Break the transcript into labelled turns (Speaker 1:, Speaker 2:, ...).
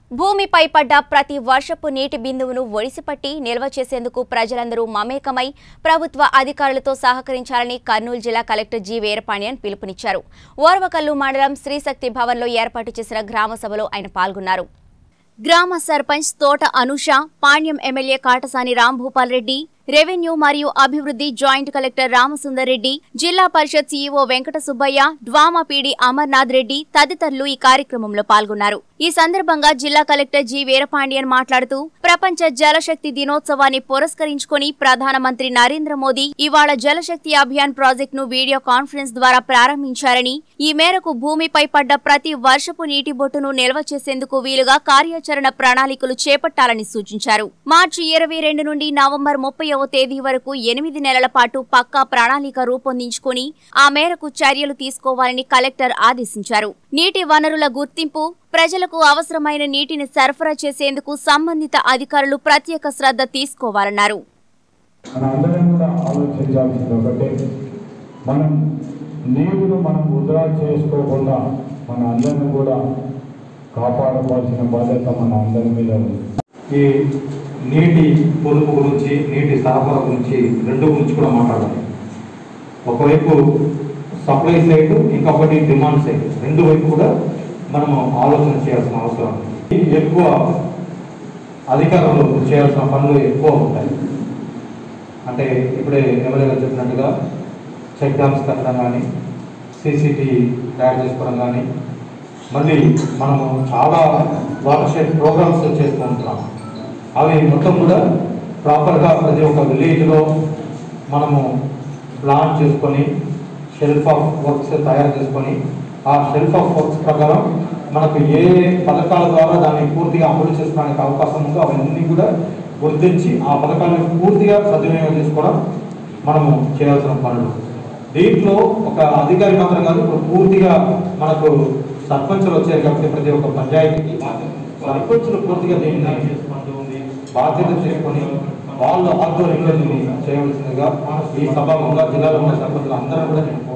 Speaker 1: భూమిపై పడ్డ ప్రతి వర్షపు నీటి బిందువును ఒడిసిపట్టి నిల్వ చేసేందుకు ప్రజలందరూ మమేకమై ప్రభుత్వ అధికారులతో సహకరించాలని కర్నూలు జిల్లా కలెక్టర్ జి వీరపాండ్యన్ పిలుపునిచ్చారు ఓర్వకల్లు మండలం శ్రీశక్తి భవన్లో ఏర్పాటు చేసిన గ్రామ సభలో ఆయన పాల్గొన్నారు గ్రామ సర్పంచ్ తోట అనుష పాణ్యం ఎమ్మెల్యే కాటసాని రాంభూపాల్ రెడ్డి రెవెన్యూ మరియు అభివృద్ధి joint collector Ramasundar Reddy Zilla Parishad CEO Venkata Subbaiah DWAMA PD Amarnath Reddy తదితరులు ఈ కార్యక్రమంలో పాల్గొన్నారు ఈ సందర్భంగా జిల్లా కలెక్టర్ జి వీరపాండియన్ మాట్లాడుతూ ప్రపంచ జలశక్తి దినోత్సవాన్ని పురస్కరించుకొని ప్రధానమంత్రి నరేంద్ర మోదీ ఇవాళ జలశక్తి అభియాన్ ప్రాజెక్టును వీడియో కాన్ఫరెన్స్ ద్వారా ప్రారంభించారని ఈ మేరకు భూమిపై పడ్డ ప్రతి వర్షపు నీటి బొట్టును నిల్వ చేసేందుకు వీలుగా కార్యాచరణ ప్రణాళికలు చేపట్టాలని సూచించారు మార్చి ఇరవై రెండు నుండి నవంబర్ ముప్పైవ తేదీ వరకు ఎనిమిది నెలల పాటు పక్కా ప్రణాళిక రూపొందించుకొని ఆ మేరకు చర్యలు తీసుకోవాలని కలెక్టర్ ఆదేశించారు నీటి వనరుల గుర్తింపు ప్రజలకు అవసరమైన నీటిని సరఫరా చేసేందుకు సంబంధిత అధికారులు ప్రత్యేక శ్రద్ధ తీసుకోవాలన్నారు
Speaker 2: మన అందరం కూడా ఆలోచించాల్సింది ఒకటే మనం నీరును మనం వృధా చేసుకోకుండా మన అందరిని కూడా కాపాడుకోవాల్సిన బాధ్యత మన అందరి మీద ఉంది
Speaker 3: ఈ నీటి పొదుపు గురించి నీటి సరఫరా గురించి రెండు గురించి కూడా మాట్లాడాలి ఒకవైపు సప్లై సైడ్ ఇంకొకటి డిమాండ్ సైడ్ రెండు వైపు కూడా మనము ఆలోచన చేయాల్సిన అవసరం ఉంది. ఎక్కువ అధికారులు చేయాల్సిన పనులు ఎక్కువ ఉంటాయి అంటే ఇప్పుడే ఎమ్మెల్యే గారు చెప్పినట్టుగా చెక్ డ్యామ్స్ కట్టడం కానీ సీసీటీ తయారు చేసుకోవడం కానీ మళ్ళీ మనము చాలా వాటర్ షెడ్ ప్రోగ్రామ్స్ చేస్తూ ఉంటున్నాం అవి మొత్తం కూడా ప్రాపర్గా ప్రతి ఒక్క విలేజ్లో మనము ప్లాన్ చేసుకొని షెల్ఫ్ ఆఫ్ వర్క్స్ తయారు చేసుకొని ఆ షెల్ఫ్ ఆఫ్ వర్క్స్ ప్రకారం మనకు ఏ పథకాల ద్వారా దాన్ని పూర్తిగా అమలు చేసుకోవడానికి అవకాశం ఉందో అవన్నీ కూడా గుర్తించి ఆ పథకాలను పూర్తిగా సద్వినియోగం చేసుకోవడం మనము చేయాల్సిన పనులు దీంట్లో ఒక అధికారి మాత్రం కాదు ఇప్పుడు పూర్తిగా మనకు సర్పంచులు వచ్చారు కాబట్టి ప్రతి ఒక్క పంచాయతీకి సర్పంచులు పూర్తిగా దీన్ని బాధ్యత చేసుకొని వాళ్ళ ఆధ్వర్యంలో దీన్ని చేయవలసిందిగా ఈ సభాముఖంగా జిల్లాలో ఉన్న సర్పంచులు అందరూ కూడా నేను